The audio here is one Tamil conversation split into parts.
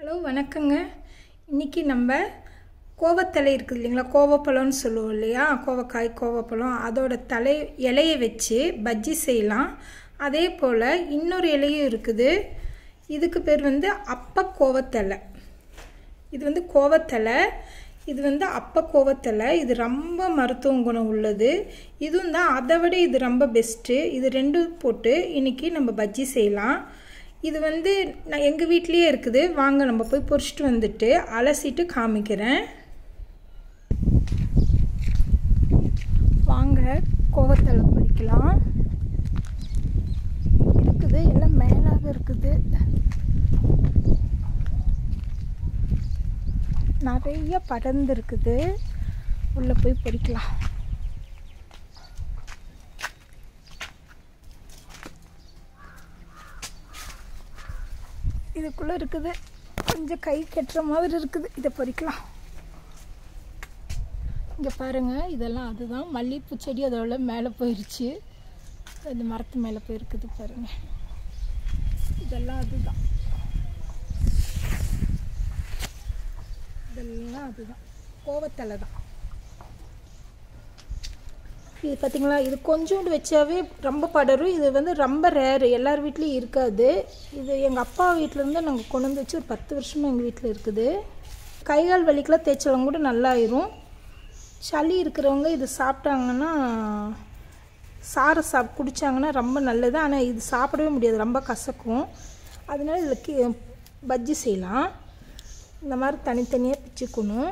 ஹலோ வணக்கங்க இன்றைக்கி நம்ம கோவத்தலை இருக்குது இல்லைங்களா கோவப்பழம்னு சொல்லுவோம் இல்லையா கோவக்காய் கோவப்பழம் அதோட தலை இலையை வச்சு பஜ்ஜி செய்யலாம் அதே போல் இன்னொரு இலையும் இருக்குது இதுக்கு பேர் வந்து அப்ப கோவத்தலை இது வந்து கோவத்தலை இது வந்து அப்ப கோவத்தலை இது ரொம்ப மருத்துவ குணம் உள்ளது இதுவும் தான் அதை விட இது ரொம்ப பெஸ்ட்டு இது ரெண்டும் போட்டு இன்றைக்கி நம்ம பஜ்ஜி செய்யலாம் இது வந்து நான் எங்கள் வீட்லேயே இருக்குது வாங்க நம்ம போய் பொரிச்சிட்டு வந்துட்டு அலசிட்டு காமிக்கிறேன் வாங்க கோவத்தலை பொரிக்கலாம் இருக்குது எல்லாம் மேலாக இருக்குது நிறைய படர்ந்து இருக்குது உள்ளே போய் பொரிக்கலாம் இதுக்குள்ளே இருக்குது கொஞ்சம் கை கட்டுற மாதிரி இருக்குது இதை பொறிக்கலாம் இங்கே பாருங்கள் இதெல்லாம் அதுதான் மல்லிகைப்பூ செடி அதோட மேலே போயிடுச்சு இந்த மரத்து மேலே போயிருக்குது பாருங்கள் இதெல்லாம் அதுதான் இதெல்லாம் அதுதான் கோவத்தலை தான் இது பார்த்திங்களா இது கொஞ்சோண்டு வச்சாவே ரொம்ப படரும் இது வந்து ரொம்ப ரேரு எல்லார் வீட்லேயும் இருக்காது இது எங்கள் அப்பா வீட்டிலேருந்து நாங்கள் கொண்டு வந்து வச்சு ஒரு பத்து வருஷமாக எங்கள் வீட்டில் இருக்குது கைகால் வலிக்கெலாம் தேய்ச்சவங்க கூட நல்லாயிரும் சளி இருக்கிறவங்க இது சாப்பிட்டாங்கன்னா சாரை சாப் குடித்தாங்கன்னா ரொம்ப நல்லது ஆனால் இது சாப்பிடவே முடியாது ரொம்ப கசக்கும் அதனால இதில் கீ பஜ்ஜி செய்யலாம் இந்த மாதிரி தனித்தனியாக பிச்சுக்கணும்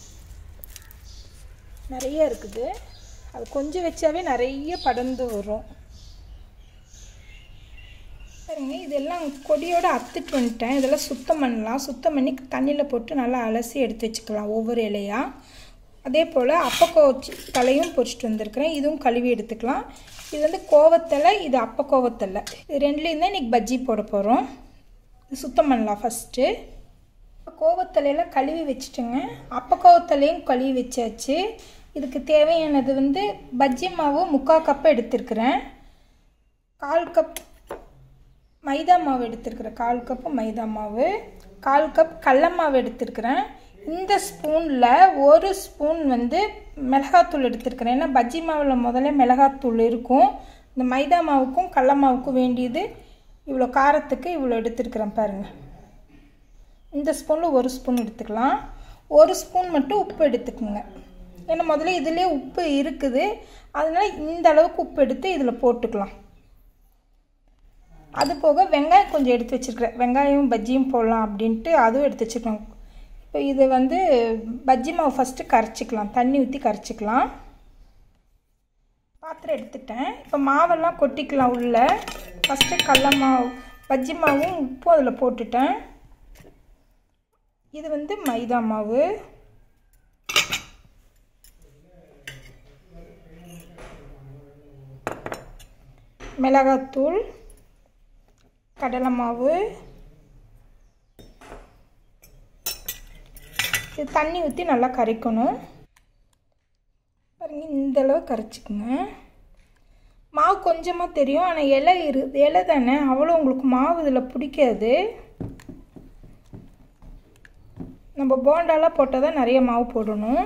நிறைய இருக்குது அது கொஞ்சம் வச்சாவே நிறைய படர்ந்து வரும் சரிங்க இதெல்லாம் கொடியோடு அத்துட்டு வந்துட்டேன் இதெல்லாம் சுத்தம் பண்ணலாம் சுத்தம் பண்ணி தண்ணியில் போட்டு நல்லா அலசி எடுத்து வச்சுக்கலாம் ஒவ்வொரு இலையாக அதே போல் அப்பக்கோ தலையும் பொரிச்சிட்டு வந்திருக்கிறேன் இதுவும் கழுவி எடுத்துக்கலாம் இது வந்து கோவத்தலை இது அப்ப கோவத்தலை இது ரெண்டுலேயும் தான் இன்றைக்கி பஜ்ஜி போட போகிறோம் இது சுத்தம் பண்ணலாம் ஃபஸ்ட்டு கோவத்தலையெல்லாம் கழுவி வச்சுட்டுங்க அப்ப கோவத்தலையும் கழுவி வச்சாச்சு இதுக்கு தேவையானது வந்து பஜ்ஜி மாவு முக்கால் கப் எடுத்துருக்கிறேன் கால் கப் மைதா மாவு எடுத்துருக்கிறேன் கால் கப்பு மைதா மாவு கால் கப் கடல மாவு எடுத்துருக்கிறேன் இந்த ஸ்பூனில் ஒரு ஸ்பூன் வந்து மிளகாத்தூள் எடுத்துருக்கிறேன் ஏன்னா பஜ்ஜி மாவில் முதல்ல மிளகாத்தூள் இருக்கும் இந்த மைதா மாவுக்கும் கடல மாவுக்கும் வேண்டியது இவ்வளோ காரத்துக்கு இவ்வளோ எடுத்துருக்கிறேன் பாருங்கள் இந்த ஸ்பூனில் ஒரு ஸ்பூன் எடுத்துக்கலாம் ஒரு ஸ்பூன் மட்டும் உப்பு எடுத்துக்கோங்க ஏன்னா முதல்ல இதிலே உப்பு இருக்குது அதனால் இந்த அளவுக்கு உப்பு எடுத்து இதில் போட்டுக்கலாம் அது போக வெங்காயம் கொஞ்சம் எடுத்து வச்சுருக்கிறேன் வெங்காயம் பஜ்ஜியும் போடலாம் அப்படின்ட்டு அதுவும் எடுத்து வச்சுருக்கோம் இப்போ இது வந்து பஜ்ஜி மாவு ஃபஸ்ட்டு கரைச்சிக்கலாம் தண்ணி ஊற்றி கரைச்சிக்கலாம் பாத்திரம் எடுத்துட்டேன் இப்போ மாவெல்லாம் கொட்டிக்கலாம் உள்ளே ஃபஸ்ட்டு கடல மாவு பஜ்ஜி மாவும் உப்பும் அதில் போட்டுட்டேன் இது வந்து மைதா மாவு மிளகாத்தூள் கடலை மாவு இது தண்ணி ஊற்றி நல்லா கரைக்கணும் பாருங்க இந்த அளவு கரைச்சிக்கோங்க மாவு கொஞ்சமாக தெரியும் ஆனால் இலை இரு இலை தானே அவ்வளோ உங்களுக்கு மாவு இதில் பிடிக்காது நம்ம போண்டாலாம் போட்டால் தான் நிறைய மாவு போடணும்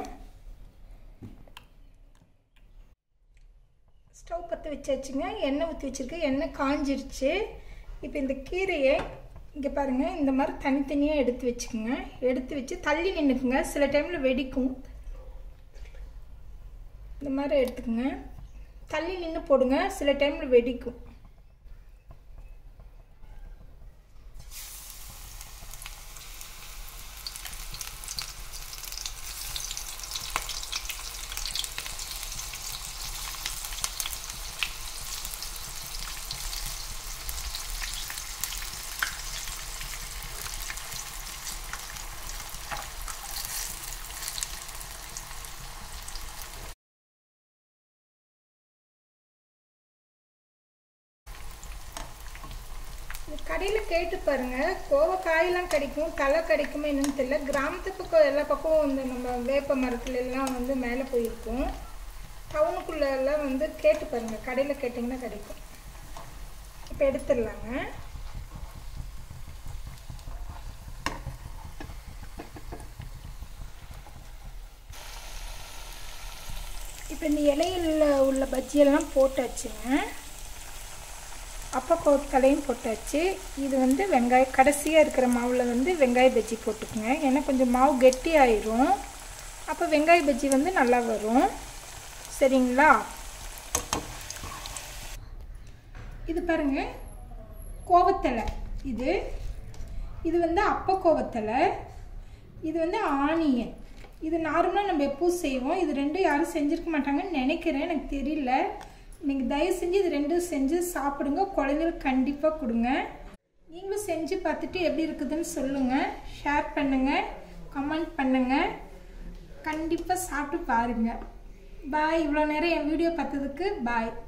ஸ்டவ் பற்ற வச்சாச்சுங்க எண்ணெய் ஊற்றி வச்சுருக்கேன் எண்ணெய் காஞ்சிருச்சு இப்போ இந்த கீரையை இங்கே பாருங்கள் இந்த மாதிரி தனித்தனியாக எடுத்து வச்சுக்கோங்க எடுத்து வச்சு தள்ளி நின்றுக்குங்க சில டைமில் வெடிக்கும் இந்த மாதிரி எடுத்துக்கோங்க தள்ளி நின்று போடுங்க சில டைமில் வெடிக்கும் கடையில் கேட்டு பாருங்கள் கோவக்காயெல்லாம் கிடைக்கும் தலை கிடைக்குமா என்னன்னு தெரியல கிராமத்து பக்கம் எல்லா பக்கமும் வந்து நம்ம வேப்ப மரத்துல எல்லாம் வந்து மேலே போயிருக்கும் டவுனுக்குள்ள எல்லாம் வந்து கேட்டு பாருங்கள் கடையில் கேட்டிங்கன்னா கிடைக்கும் இப்போ எடுத்துடலாங்க இந்த இலையில் உள்ள பஜ்ஜியெல்லாம் போட்டாச்சுங்க அப்பக்கோத்தலையும் போட்டாச்சு இது வந்து வெங்காயம் கடைசியாக இருக்கிற மாவில் வந்து வெங்காய பஜ்ஜி போட்டுக்குங்க ஏன்னா கொஞ்சம் மாவு கெட்டி ஆயிரும் அப்போ வெங்காய பஜ்ஜி வந்து நல்லா வரும் சரிங்களா இது பாருங்க கோவத்தலை இது இது வந்து அப்ப கோவத்தலை இது வந்து ஆனியன் இது நார்மலாக நம்ம எப்பவும் செய்வோம் இது ரெண்டும் யாரும் செஞ்சுருக்க மாட்டாங்கன்னு நினைக்கிறேன் எனக்கு தெரியல நீங்கள் தயவு செஞ்சு இது ரெண்டும் செஞ்சு சாப்பிடுங்க குழந்தைங்களுக்கு கண்டிப்பாக கொடுங்க நீங்களும் செஞ்சு பார்த்துட்டு எப்படி இருக்குதுன்னு சொல்லுங்கள் ஷேர் பண்ணுங்கள் கமெண்ட் பண்ணுங்கள் கண்டிப்பாக சாப்பிட்டு பாருங்கள் பாய் இவ்வளோ நேரம் என் வீடியோ பார்த்ததுக்கு பாய்